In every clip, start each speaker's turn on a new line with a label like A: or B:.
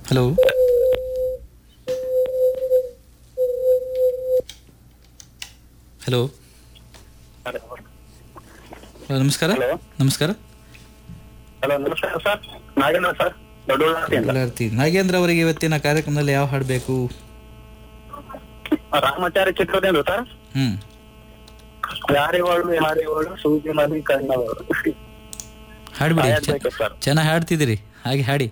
A: Hello hello hello ನಮಸ್ಕಾರ
B: Hello.
A: ನಮಸ್ಕಾರ
B: hello ನಮಸ್ಕಾರ ಸರ್ ನಾಗೇಂದ್ರ ಸರ್ ದೊಡ್ಡಬಳ್ಳಾಪುರದಿಂದ
A: ಎಲ್ಲಾರ್ತಿ ನಾಗೇಂದ್ರ ಅವರಿಗೆ ಇವತ್ತಿನ ಕಾರ್ಯಕ್ರಮದಲ್ಲಿ ಯಾವ ಹಾಡು ಬೇಕು
B: ರಾಮಾಚಾರ್ಯ ಚಿತ್ರದಿಂದ ಸರ್
A: ಹ್ಮ್
B: ಯಾರಿವಳು ಯಾರಿವಳು ಸೂಜಿ ಮದಿ ಕಣ್ಣವಳು
A: ಹಾಡ್ಬಿಡಿ
B: ಹಾಡ್ಬೇಕು ಸರ್
A: ಚೆನ್ನಾಗಿ ಹಾಡ್ತಿದ್ದೀರಿ ಹಾಗೆ ಹಾಡಿ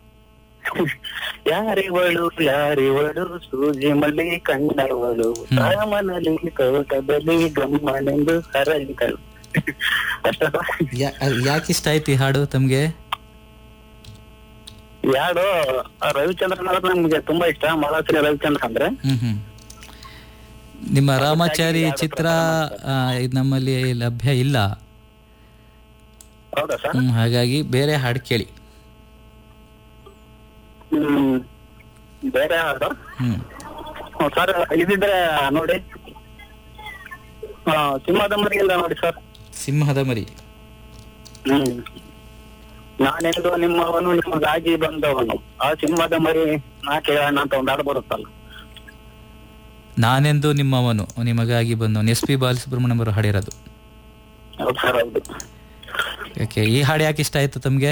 B: ಯಾರಿವಳು ಯಾರಿವಳು ಸೂಜಿ ಮಲ್ಲಿ ಕಣ್ಣವಳು ರಾಮನಲ್ಲಿ ತೋಟದಲ್ಲಿ ಗಮ್ಮನೆಂದು ಹರಳಿದಳು ಅಷ್ಟ
A: ಯಾ- ಯಾಕೆ ಇಷ್ಟ ಆಯ್ತು ಈ ಹಾಡು ತಮ್ಗೆ
B: ಯಾರು ರವಿಚಂದ್ರನ್ ಅಂದ್ರೆ ನಮ್ಗೆ ತುಂಬಾ ಇಷ್ಟ ಮಹಾಶ್ರೀ ರವಿಚಂದ್ರ ಅಂದ್ರೆ
A: ಹ್ಮ್ ಹ್ಮ್ ನಿಮ್ಮ ರಾಮಾಚಾರಿ ಚಿತ್ರ ಆ, ಇದು ನಮ್ಮಲ್ಲಿ ಲಭ್ಯ ಇಲ್ಲ
B: ಹೌದಾ ಸರ್
A: ಹ್ಮ್, ಹಾಗಾಗಿ ಬೇರೆ ಹಾಡು ಕೇಳಿ
B: ಹ್ಮ್ ಬೇರೆ ಯಾವ್ದು
A: ಹ್ಮ್
B: ಸರ್ ಇದಿದ್ರೆ ನೋಡಿ ಆ, ಸಿಂಹದ ಮರಿಯಿಂದ ನೋಡಿ ಸರ್
A: ಸಿಂಹದ ಮರಿ
B: ಹ್ಮ್ ನಾನೆಂದು ನಿಮ್ಮವನು ನಿಮಗಾಗಿ ಬಂದವನು ಆ ಸಿಂಹದ ಮರಿ ನಾ ಕೇಳೋಣ ಅಂತ ಒಂದು ಹಾಡು ಬರುತ್ತಲ್ಲ
A: ನಾನೆಂದು ನಿಮ್ಮವನು ನಿಮಗಾಗಿ ಬಂದವನು ಎಸ್ ಪಿ ಬಾಲಸುಬ್ರಹ್ಮಣ್ಯಂ ಅವರು ಹಾಡಿರೋದು
B: ಹೌದು ಸರ್ ಹೌದು
A: ಓಕೆ ಈ ಹಾಡು ಯಾಕೆ ಇಷ್ಟ ಆಯ್ತು ತಮ್ಗೆ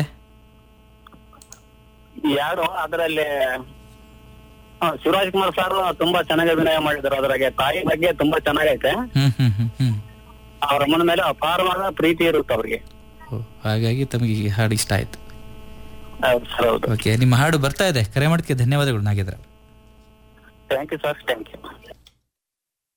B: ಯಾರು ಅದರಲ್ಲಿ ಆ, ಶಿವರಾಜ್ ಕುಮಾರ್ ಸರ್ ತುಂಬಾ ಚೆನ್ನಾಗಿ ಅಭಿನಯ ಮಾಡಿದ್ರು ಅದ್ರಾಗೆ ತಾಯಿ ಬಗ್ಗೆ ತುಂಬಾ ಚೆನ್ನಾಗೈತೆ
A: ಹ್ಮ್ ಹ್ಮ್ ಹ್ಮ್ ಹ್ಮ್
B: ಅವ್ರ ಅಮ್ಮನ ಮೇಲೆ ಅಪಾರವಾದ ಪ್ರೀತಿ ಇರುತ್ತೆ ಅವ್ರಿಗೆ
A: ಓ, ಹಾಗಾಗಿ ತಮಗೆ ಈ ಹಾಡು ಇಷ್ಟ ಆಯ್ತು
B: ಹೌದು ಸರ್ ಹೌದು
A: ಓಕೆ ನಿಮ್ಮ ಹಾಡು ಬರ್ತಾ ಇದೆ ಕರೆ ಮಾಡೋದಕ್ಕೆ ಧನ್ಯವಾದಗಳು Nagendra
B: thank you sir thank you